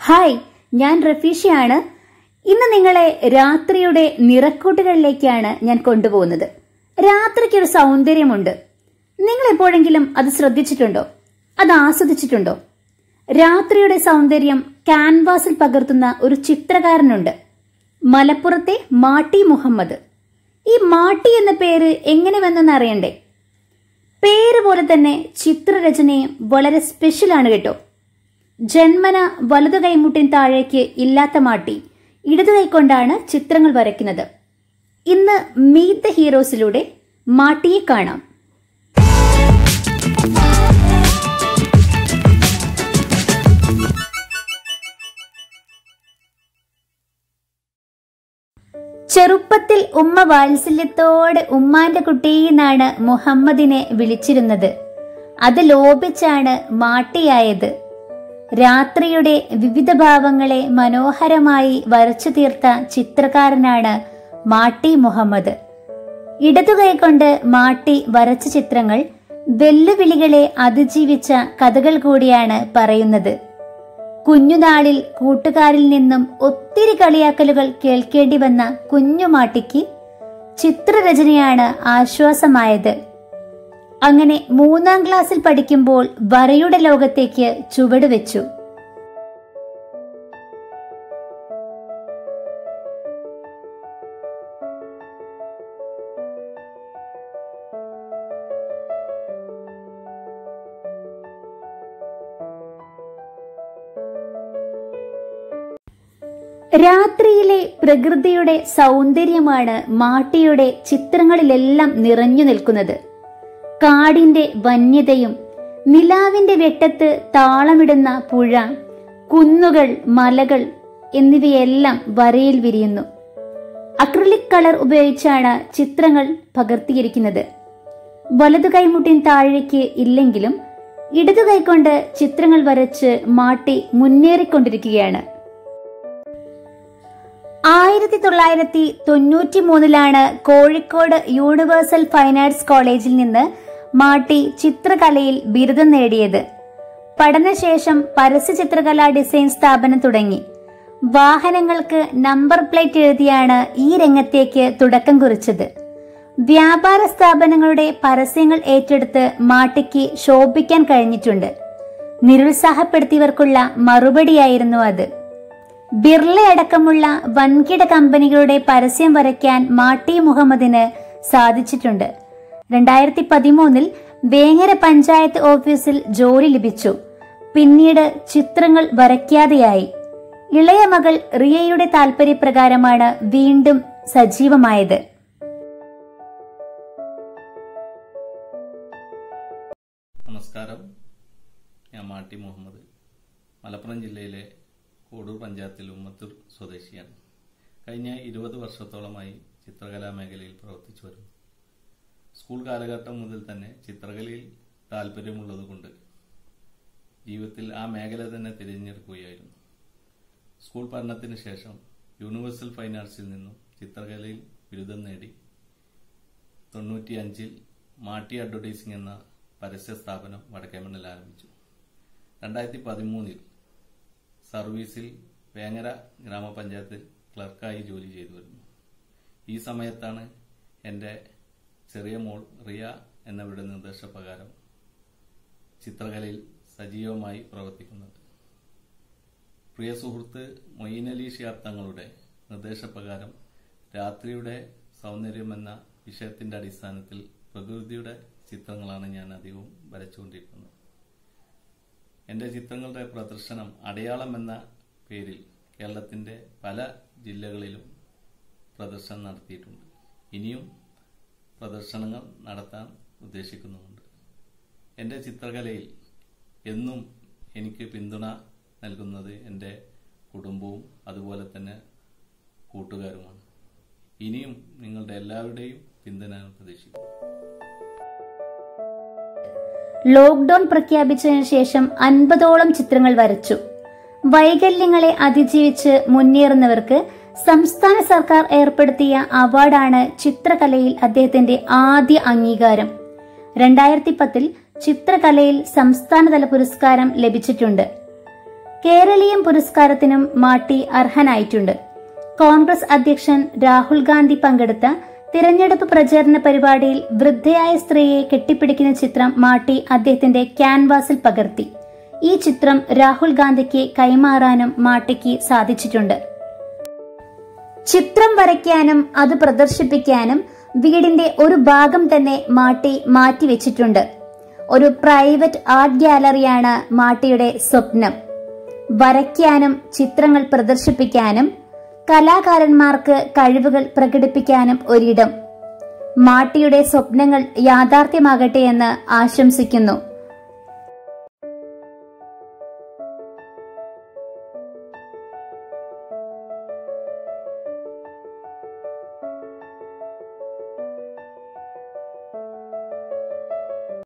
hi ഞാൻ റഫീഷയാണ് ഇന്ന് നിങ്ങളെ രാത്രിയുടെ നിറക്കൂട്ടുകളിലേക്കാണ് ഞാൻ കൊണ്ടുപോകുന്നത് രാത്രിക്ക് ഒരു സൗന്ദര്യമുണ്ട് നിങ്ങൾ എപ്പോഴെങ്കിലും അത് ശ്രദ്ധിച്ചിട്ടുണ്ടോ അത് ആസ്വദിച്ചിട്ടുണ്ടോ രാത്രിയുടെ സൗന്ദര്യം ക്യാൻവാസിൽ പകർത്തുന്ന ഒരു ചിത്രകാരനുണ്ട് മലപ്പുറത്തെ മാട്ടി മുഹമ്മദ് ഈ മാട്ടി എന്ന പേര് എങ്ങനെ വന്നെന്ന് അറിയണ്ടേ പേര് പോലെ തന്നെ ചിത്രരചനയും വളരെ സ്പെഷ്യലാണ് കേട്ടോ ജന്മന വലതു കൈമുട്ടിൻ താഴേക്ക് ഇല്ലാത്ത മാട്ടി ഇടതു കൈക്കൊണ്ടാണ് ചിത്രങ്ങൾ വരയ്ക്കുന്നത് ഇന്ന് മീറ്റ് ദ ഹീറോസിലൂടെ മാട്ടിയെ കാണാം ചെറുപ്പത്തിൽ ഉമ്മ വാത്സല്യത്തോടെ ഉമ്മാന്റെ കുട്ടിയെന്നാണ് മുഹമ്മദിനെ വിളിച്ചിരുന്നത് അത് ലോപിച്ചാണ് മാട്ടിയായത് രാത്രിയുടെ വിവിധ ഭാവങ്ങളെ മനോഹരമായി വരച്ചു തീർത്ത ചിത്രകാരനാണ് മാട്ടി മുഹമ്മദ് ഇടതു കൈകൊണ്ട് മാട്ടി വരച്ച ചിത്രങ്ങൾ വെല്ലുവിളികളെ അതിജീവിച്ച കഥകൾ കൂടിയാണ് പറയുന്നത് കുഞ്ഞുനാളിൽ കൂട്ടുകാരിൽ നിന്നും ഒത്തിരി കളിയാക്കലുകൾ കേൾക്കേണ്ടി വന്ന കുഞ്ഞുമാട്ടിക്ക് ചിത്രരചനയാണ് ആശ്വാസമായത് അങ്ങനെ മൂന്നാം ക്ലാസ്സിൽ പഠിക്കുമ്പോൾ വരയുടെ ലോകത്തേക്ക് ചുവടുവെച്ചു രാത്രിയിലെ പ്രകൃതിയുടെ സൗന്ദര്യമാണ് മാട്ടിയുടെ ചിത്രങ്ങളിലെല്ലാം നിറഞ്ഞു നിൽക്കുന്നത് കാടിന്റെ വന്യതയും നിലാവിന്റെ വെട്ടത്ത് താളമിടുന്ന പുഴ കുന്നുകൾ മലകൾ എന്നിവയെല്ലാം വരയിൽ വിരിയുന്നു അക്രിലിക് കളർ ഉപയോഗിച്ചാണ് ചിത്രങ്ങൾ പകർത്തിയിരിക്കുന്നത് വലതു കൈമുട്ടിൻ താഴേക്ക് ഇല്ലെങ്കിലും ഇടതു കൈകൊണ്ട് ചിത്രങ്ങൾ വരച്ച് മാട്ടി മുന്നേറിക്കൊണ്ടിരിക്കുകയാണ് ആയിരത്തി തൊള്ളായിരത്തി തൊണ്ണൂറ്റി മൂന്നിലാണ് കോഴിക്കോട് യൂണിവേഴ്സൽ ഫൈൻ ആർട്സ് കോളേജിൽ നിന്ന് മാട്ടി ചിത്രകലയിൽ ബിരുദം നേടിയത് പഠനശേഷം പരസ്യ ചിത്രകലാ ഡിസൈൻ സ്ഥാപനം തുടങ്ങി വാഹനങ്ങൾക്ക് നമ്പർ പ്ലേറ്റ് എഴുതിയാണ് ഈ രംഗത്തേക്ക് തുടക്കം കുറിച്ചത് വ്യാപാര സ്ഥാപനങ്ങളുടെ പരസ്യങ്ങൾ ഏറ്റെടുത്ത് മാട്ടിക്ക് ശോഭിക്കാൻ കഴിഞ്ഞിട്ടുണ്ട് നിരുത്സാഹപ്പെടുത്തിയവർക്കുള്ള മറുപടിയായിരുന്നു അത് ബിർള അടക്കമുള്ള വൻകിട കമ്പനികളുടെ പരസ്യം വരയ്ക്കാൻ മാട്ടി മുഹമ്മദിന് സാധിച്ചിട്ടുണ്ട് രണ്ടായിരത്തി പതിമൂന്നിൽ വേങ്ങര പഞ്ചായത്ത് ഓഫീസിൽ ജോലി ലഭിച്ചു പിന്നീട് ചിത്രങ്ങൾ വരയ്ക്കാതെയായി ഇളയ മകൾ റിയയുടെ താൽപര്യപ്രകാരമാണ് വീണ്ടും സജീവമായത് നമസ്കാരം ഞാൻ മാട്ടി മുഹമ്മദ് മലപ്പുറം ജില്ലയിലെ കോടൂർ പഞ്ചായത്തിൽ ഉമ്മത്തൂർ സ്വദേശിയാണ് കഴിഞ്ഞ ഇരുപത് വർഷത്തോളമായി ചിത്രകലാ മേഖലയിൽ പ്രവർത്തിച്ചു വരുന്നു സ്കൂൾ കാലഘട്ടം മുതൽ തന്നെ ചിത്രകലയിൽ താല്പര്യമുള്ളതുകൊണ്ട് ജീവിതത്തിൽ ആ മേഖല തന്നെ തിരഞ്ഞെടുക്കുകയായിരുന്നു സ്കൂൾ പഠനത്തിന് ശേഷം യൂണിവേഴ്സൽ ഫൈൻ ആർട്സിൽ നിന്നും ചിത്രകലയിൽ ബിരുദം നേടി തൊണ്ണൂറ്റിയഞ്ചിൽ മാട്ടി അഡ്വർടൈസിംഗ് എന്ന പരസ്യ സ്ഥാപനം വടക്കേമണ്ണിൽ ആരംഭിച്ചു രണ്ടായിരത്തി പതിമൂന്നിൽ സർവീസിൽ വേങ്ങര ഗ്രാമപഞ്ചായത്ത് ക്ലർക്കായി ജോലി ചെയ്തു വരുന്നു ഈ സമയത്താണ് എൻ്റെ ചെറിയ മോൾ റിയ എന്നവരുടെ നിർദ്ദേശപ്രകാരം ചിത്രകലയിൽ സജീവമായി പ്രവർത്തിക്കുന്നത് പ്രിയ സുഹൃത്ത് മൊയ്നലി ഷിയാബ് തങ്ങളുടെ നിർദ്ദേശപ്രകാരം രാത്രിയുടെ സൗന്ദര്യം എന്ന വിഷയത്തിന്റെ അടിസ്ഥാനത്തിൽ പ്രകൃതിയുടെ ചിത്രങ്ങളാണ് ഞാൻ അധികവും വരച്ചുകൊണ്ടിരിക്കുന്നത് എൻ്റെ ചിത്രങ്ങളുടെ പ്രദർശനം അടയാളം എന്ന പേരിൽ കേരളത്തിന്റെ പല ജില്ലകളിലും പ്രദർശനം നടത്തിയിട്ടുണ്ട് ഇനിയും പ്രദർശനങ്ങൾ നടത്താൻ ഉദ്ദേശിക്കുന്നുമുണ്ട് എൻ്റെ ചിത്രകലയിൽ എന്നും എനിക്ക് പിന്തുണ നൽകുന്നത് എൻ്റെ കുടുംബവും അതുപോലെ തന്നെ കൂട്ടുകാരുമാണ് ഇനിയും നിങ്ങളുടെ എല്ലാവരുടെയും പിന്തുണ ഞാൻ പ്രതീക്ഷിക്കുന്നു ലോക്ക്ഡൌൺ പ്രഖ്യാപിച്ചതിനു ശേഷം അൻപതോളം ചിത്രങ്ങൾ വരച്ചു വൈകല്യങ്ങളെ അതിജീവിച്ച് മുന്നേറുന്നവർക്ക് സംസ്ഥാന സർക്കാർ ഏർപ്പെടുത്തിയ അവാർഡാണ് ചിത്രകലയിൽ അദ്ദേഹത്തിന്റെ ആദ്യ അംഗീകാരം രണ്ടായിരത്തി പത്തിൽ ചിത്രകലയിൽ സംസ്ഥാനതല പുരസ്കാരം ലഭിച്ചിട്ടുണ്ട് കേരളീയം പുരസ്കാരത്തിനും മാട്ടി അർഹനായിട്ടുണ്ട് കോൺഗ്രസ് അധ്യക്ഷൻ രാഹുൽ ഗാന്ധി പങ്കെടുത്ത തിരഞ്ഞെടുപ്പ് പ്രചാരണ പരിപാടിയിൽ വൃദ്ധയായ സ്ത്രീയെ കെട്ടിപ്പിടിക്കുന്ന ചിത്രം മാട്ടി അദ്ദേഹത്തിന്റെ ക്യാൻവാസിൽ പകർത്തി ഈ ചിത്രം രാഹുൽ ഗാന്ധിക്ക് കൈമാറാനും മാട്ടിക്ക് സാധിച്ചിട്ടുണ്ട് ചിത്രം വരയ്ക്കാനും അത് പ്രദർശിപ്പിക്കാനും വീടിന്റെ ഒരു ഭാഗം തന്നെ മാട്ടി മാറ്റിവെച്ചിട്ടുണ്ട് ഒരു പ്രൈവറ്റ് ആർട്ട് ഗാലറിയാണ് മാട്ടിയുടെ സ്വപ്നം വരയ്ക്കാനും ചിത്രങ്ങൾ പ്രദർശിപ്പിക്കാനും കലാകാരന്മാർക്ക് കഴിവുകൾ പ്രകടിപ്പിക്കാനും ഒരിടം മാട്ടിയുടെ സ്വപ്നങ്ങൾ യാഥാർത്ഥ്യമാകട്ടെ എന്ന് ആശംസിക്കുന്നു